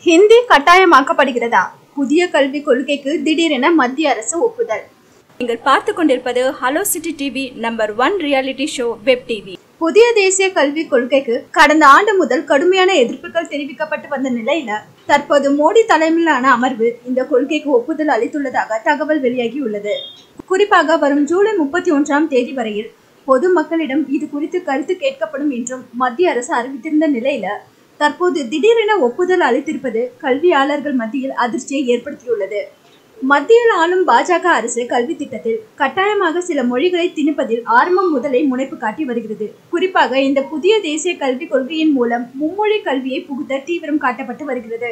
ஹிந்தி கட்டாயமாக்கப்படுகிறதா புதிய கல்விக் கொள்கைக்கு திடீரென மத்திய அரசு ஒப்புதல் நீங்கள் பார்த்து கொண்டிருப்பது hello city TV number one reality show web TV புதிய தேசிய கல்விக் கொள்கைக்கு கடந்த ஆண்டு முதல் கடுமையான எதிர்ப்புகள் தெரிவிக்கப்பட்டு வந்த நிலையில தற்போது மோடி தலைமையிலான அமர்வு இந்த கொள்கைக்கு ஒப்புதல் அளித்துள்ளதாக தகவல் வெளியாகியுள்ளது குறிப்பாக வரும் ஜூலை முப்பத்தி ஒன்றாம் தேதி வரையில் பொதுமக்களிடம் இது குறித்து கருத்து கேட்கப்படும் என்றும் மத்திய அரசு அறிவித்திருந்த நிலையில தற்போது திடீரென ஒப்புதல் அளித்திருப்பது கல்வியாளர்கள் மத்தியில் அதிர்ச்சியை ஏற்படுத்தியுள்ளது மத்தியில் ஆளும் பாஜக அரசு கல்வி திட்டத்தில் கட்டாயமாக சில மொழிகளை திணிப்பதில் ஆரம்பம் முதலே முனைப்பு காட்டி வருகிறது குறிப்பாக இந்த புதிய தேசிய கல்விக் கொள்கையின் மூலம் மும்மொழி கல்வியை புகுத்த தீவிரம் காட்டப்பட்டு வருகிறது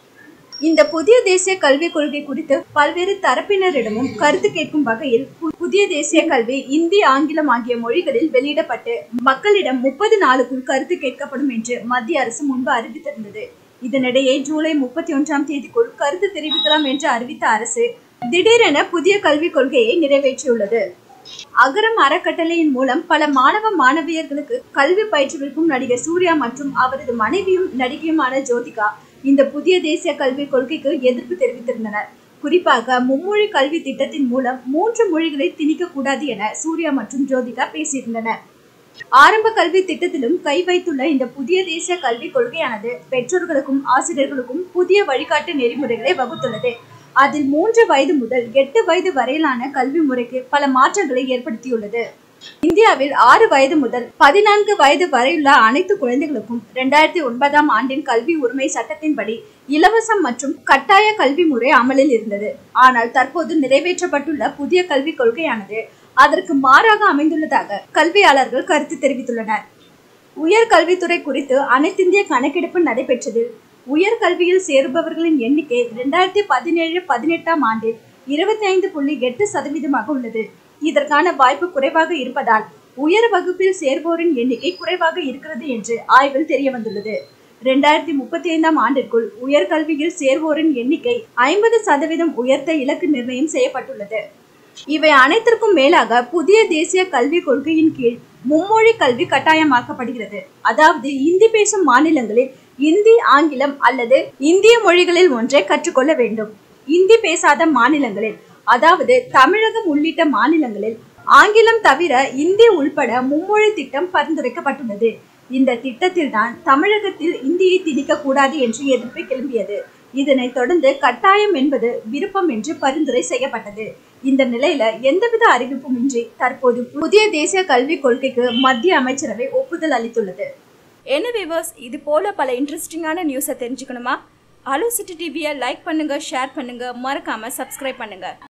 இந்த புதிய தேசிய கல்விக் கொள்கை குறித்து பல்வேறு தரப்பினரிடமும் கருத்து கேட்கும் வகையில் பு- புதிய தேசிய கல்வி இந்தி ஆங்கிலம் ஆகிய மொழிகளில் வெளியிடப்பட்டு மக்களிடம் முப்பது நாளுக்குள் கருத்து கேட்கப்படும் என்று மத்திய அரசு முன்பு அறிவித்திருந்தது இதனிடையே ஜூலை முப்பத்தி ஒன்றாம் தேதிக்குள் கருத்து தெரிவிக்கலாம் என்று அறிவித்த அரசு திடீரென புதிய கல்விக் கொள்கையை நிறைவேற்றியுள்ளது அகரம் அறக்கட்டளையின் மூலம் பல மாணவ மாணவியர்களுக்கு கல்வி பயிற்றுவிக்கும் நடிகர் சூர்யா மற்றும் அவரது மனைவியும் நடிகையுமான ஜோதிகா இந்த புதிய தேசிய கல்விக் கொள்கைக்கு எதிர்ப்பு தெரிவித்திருந்தனர் குறிப்பாக மும்மொழி கல்வி திட்டத்தின் மூலம் மூன்று மொழிகளை திணிக்க கூடாது என சூர்யா மற்றும் ஜோதிகா பேசியிருந்தனர் ஆரம்ப கல்வி திட்டத்திலும் கை வைத்துள்ள இந்த புதிய தேசிய கல்விக் கொள்கையானது பெற்றோர்களுக்கும் ஆசிரியர்களுக்கும் புதிய வழிகாட்டு நெறிமுறைகளை வகுத்துள்ளது அதில் மூன்று வயது முதல் எட்டு வயது வரையிலான கல்வி முறைக்கு பல மாற்றங்களை ஏற்படுத்தியுள்ளது இந்தியாவில் ஆறு வயது முதல் பதினான்கு வயது வரையுள்ள அனைத்து குழந்தைகளுக்கும் இரண்டாயிரத்தி ஒன்பதாம் ஆண்டின் கல்வி உரிமை சட்டத்தின்படி இலவசம் மற்றும் கட்டாய கல்வி முறை அமலில் இருந்தது ஆனால் தற்போது நிறைவேற்றப்பட்டுள்ள புதிய கல்விக் கொள்கையானது அதற்கு மாறாக அமைந்துள்ளதாக கல்வியாளர்கள் கருத்து தெரிவித்துள்ளனர் உயர் கல்வித்துறை குறித்து அனைத்திந்திய கணக்கெடுப்பு நடைபெற்றதில் உயர் கல்வியில் சேருபவர்களின் எண்ணிக்கை இரண்டாயிரத்தி பதினேழு பதினெட்டாம் ஆண்டில் இருபத்தி ஐந்து புள்ளி எட்டு சதவீதமாக உள்ளது இதற்கான வாய்ப்பு குறைவாக இருப்பதால் உயர் வகுப்பில் சேர்வோரின் எண்ணிக்கை குறைவாக இருக்கிறது என்று ஆய்வில் தெரிய வந்துள்ளது இரண்டாயிரத்தி முப்பத்தி ஐந்தாம் ஆண்டிற்குள் உயர்கல்வியில் சேர்வோரின் எண்ணிக்கை ஐம்பது சதவீதம் உயர்த்த இலக்கு நிர்ணயம் செய்யப்பட்டுள்ளது இவை அனைத்திற்கும் மேலாக புதிய தேசிய கல்விக் கொள்கையின் கீழ் மும்மொழி கல்வி கட்டாயமாக்கப்படுகிறது அதாவது இந்தி பேசும் மாநிலங்களில் இந்தி ஆங்கிலம் அல்லது இந்திய மொழிகளில் ஒன்றை கற்றுக்கொள்ள வேண்டும் இந்தி பேசாத மாநிலங்களில் அதாவது தமிழகம் உள்ளிட்ட மாநிலங்களில் ஆங்கிலம் தவிர இந்தி உள்பட மும்மொழி திட்டம் பரிந்துரைக்கப்பட்டுள்ளது இந்த திட்டத்தில் தான் தமிழகத்தில் இந்தியை திணிக்க கூடாது என்று எதிர்ப்பு கிளம்பியது இதனைத் தொடர்ந்து கட்டாயம் என்பது விருப்பம் என்று பரிந்துரை செய்யப்பட்டது இந்த நிலையில எந்தவித அறிவிப்பும் இன்றி தற்போது புதிய தேசிய கல்விக் கொள்கைக்கு மத்திய அமைச்சரவை ஒப்புதல் அளித்துள்ளது என்ன விவர்ஸ் இது போல பல இன்ட்ரெஸ்டிங்கான நியூஸை தெரிஞ்சுக்கணுமா ஹலோ சிட்டி டிவியை லைக் பண்ணுங்க ஷேர் பண்ணுங்க மறக்காம சப்ஸ்கிரைப் பண்ணுங்க